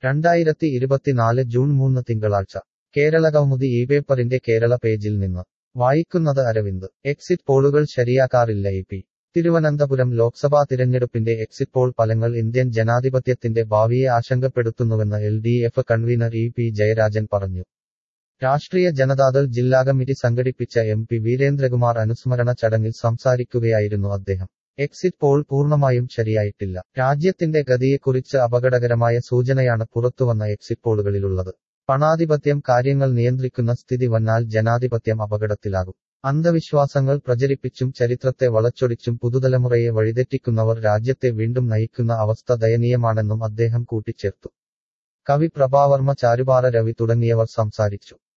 രണ്ടായിരത്തി ഇരുപത്തിനാല് ജൂൺ മൂന്ന് തിങ്കളാഴ്ച കേരള കൗമുദി ഈ പേപ്പറിന്റെ കേരള പേജിൽ നിന്ന് വായിക്കുന്നത് അരവിന്ദ് എക്സിറ്റ് പോളുകൾ ശരിയാക്കാറില്ല ഇ പി തിരുവനന്തപുരം ലോക്സഭാ തിരഞ്ഞെടുപ്പിന്റെ എക്സിറ്റ് പോൾ ഫലങ്ങൾ ഇന്ത്യൻ ജനാധിപത്യത്തിന്റെ ഭാവിയെ ആശങ്കപ്പെടുത്തുന്നുവെന്ന് L D F convener E P Jayarajan പറഞ്ഞു രാഷ്ട്രീയ ജനതാദൾ ജില്ലാ കമ്മിറ്റി സംഘടിപ്പിച്ച എം പി വീരേന്ദ്രകുമാർ അനുസ്മരണ ചടങ്ങിൽ സംസാരിക്കുകയായിരുന്നു അദ്ദേഹം എക്സിറ്റ് പോൾ പൂർണ്ണമായും ശരിയായിട്ടില്ല രാജ്യത്തിന്റെ ഗതിയെക്കുറിച്ച് അപകടകരമായ സൂചനയാണ് പുറത്തുവന്ന എക്സിറ്റ് പോളുകളിലുള്ളത് പണാധിപത്യം കാര്യങ്ങൾ നിയന്ത്രിക്കുന്ന സ്ഥിതി വന്നാൽ ജനാധിപത്യം അപകടത്തിലാകും അന്ധവിശ്വാസങ്ങൾ പ്രചരിപ്പിച്ചും ചരിത്രത്തെ വളച്ചൊടിച്ചും പുതുതലമുറയെ വഴിതെറ്റിക്കുന്നവർ രാജ്യത്തെ വീണ്ടും നയിക്കുന്ന അവസ്ഥ ദയനീയമാണെന്നും അദ്ദേഹം കൂട്ടിച്ചേർത്തു കവി പ്രഭാവർമ്മ ചാരുപാറ രവി തുടങ്ങിയവർ സംസാരിച്ചു